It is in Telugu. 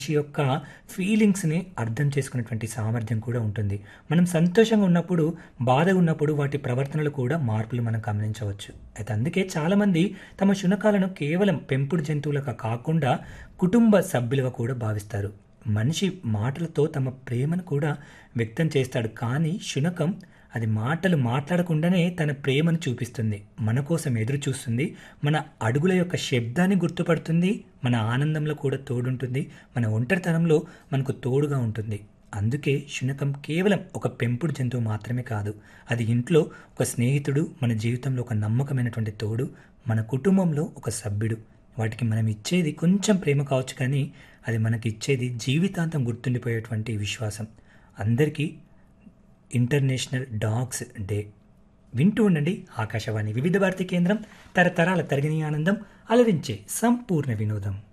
మనిషి యొక్క ఫీలింగ్స్‌ని అర్థం చేసుకునేటువంటి సామర్థ్యం కూడా ఉంటుంది. మనం సంతోషంగా ఉన్నప్పుడు, బాధగా ఉన్నప్పుడు వాటి ప్రవర్తనలో కూడా మార్పులు మనం గమనించవచ్చు. అయితే అందుకే చాలామంది తమ శునకాలను కేవలం పెంపుడు జంతువులుగా కాకుండా కుటుంబ సభ్యులుగా కూడా భావిస్తారు. మనిషి మాటలతో తమ ప్రేమను కూడా వ్యక్తం చేస్తాడు. కానీ శునకం అది మాటలు మాట్లాడకుండానే తన ప్రేమను చూపిస్తుంది. మన కోసం ఎదురు చూస్తుంది. మన అడుగుల యొక్క శబ్దాన్ని గుర్తుపడుతుంది. మన ఆనందంలో కూడా తోడుంటుంది. మన ఒంటరితనంలో మనకు తోడుగా ఉంటుంది. అందుకే శునకం కేవలం ఒక పెంపుడు జంతువు మాత్రమే కాదు. అది ఇంట్లో ఒక స్నేహితుడు, మన జీవితంలో ఒక నమ్మకమైనటువంటి తోడు, మన కుటుంబంలో ఒక సభ్యుడు. వాటికి మనం ఇచ్చేది కొంచెం ప్రేమ కావచ్చు కానీ, అది మనకిచ్చేది జీవితాంతం గుర్తుండిపోయేటువంటి విశ్వాసం. అందరికీ ఇంటర్నేషనల్ డాగ్స్ డే. వింటూ ఉండండి ఆకాశవాణి వివిధ భారతి కేంద్రం తరతరాల తరగని ఆనందం అలరించే సంపూర్ణ వినోదం.